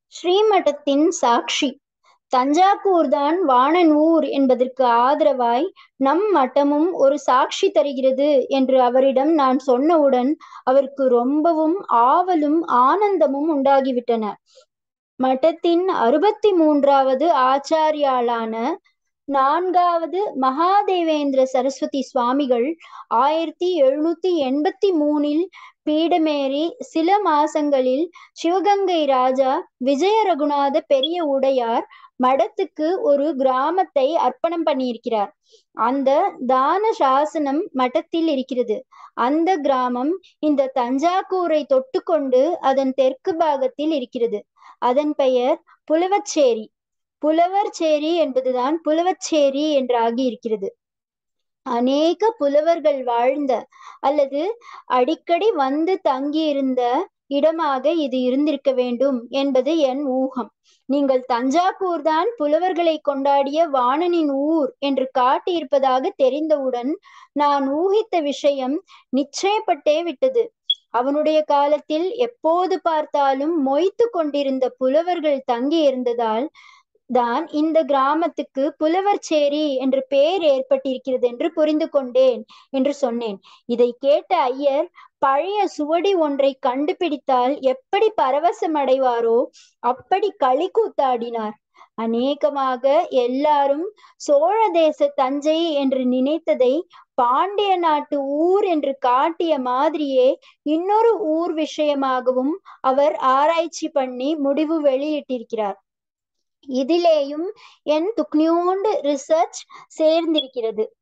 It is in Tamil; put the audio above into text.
ஸ்ரீமடத்தின் சாட்சி தஞ்சாவூர்தான் வாணன் ஊர் என்பதற்கு ஆதரவாய் நம் மட்டமும் ஒரு சாட்சி தருகிறது என்று அவரிடம் நான் சொன்னவுடன் அவருக்கு ரொம்பவும் ஆவலும் ஆனந்தமும் உண்டாகிவிட்டன மட்டத்தின் அறுபத்தி மூன்றாவது ஆச்சாரியாளான நான்காவது மகாதேவேந்திர சரஸ்வதி சுவாமிகள் ஆயிரத்தி எழுநூத்தி எண்பத்தி மூணில் பீடமேறி சில மாசங்களில் சிவகங்கை ராஜா விஜய ரகுநாத பெரிய உடையார் மடத்துக்கு ஒரு கிராமத்தை அர்ப்பணம் பண்ணியிருக்கிறார் அந்த தான சாசனம் மட்டத்தில் இருக்கிறது அந்த கிராமம் இந்த தஞ்சாவூரை தொட்டுக்கொண்டு அதன் தெற்கு பாகத்தில் இருக்கிறது அதன் பெயர் புலவச்சேரி புலவர்ச்சேரி என்பதுதான் புலவச்சேரி என்றாகி இருக்கிறது அநேக புலவர்கள் வாழ்ந்த அல்லது அடிக்கடி வந்து தங்கியிருந்த இடமாக இது இருந்திருக்க வேண்டும் என்பது என் ஊகம் நீங்கள் தஞ்சாவூர் தான் புலவர்களை கொண்டாடிய வாணனின் ஊர் என்று காட்டியிருப்பதாக தெரிந்தவுடன் நான் ஊகித்த விஷயம் நிச்சயப்பட்டே விட்டது அவனுடைய காலத்தில் எப்போது பார்த்தாலும் மொய்த்து கொண்டிருந்த புலவர்கள் தங்கி இருந்ததால் தான் இந்த கிராமத்துக்கு புலவர்ச்சேரி என்று பெயர் ஏற்பட்டிருக்கிறது என்று புரிந்து கொண்டேன் என்று சொன்னேன் இதை கேட்ட ஐயர் பழைய சுவடி ஒன்றை கண்டுபிடித்தால் எப்படி பரவசம் அடைவாரோ அப்படி களி கூத்தாடினார் அநேகமாக எல்லாரும் சோழ தேச தஞ்சை என்று நினைத்ததை பாண்டிய நாட்டு ஊர் என்று காட்டிய மாதிரியே இன்னொரு ஊர் விஷயமாகவும் அவர் ஆராய்ச்சி பண்ணி முடிவு வெளியிட்டிருக்கிறார் இதிலேயும் என் துக்னியோண்டு ரிசர்ச் சேர்ந்திருக்கிறது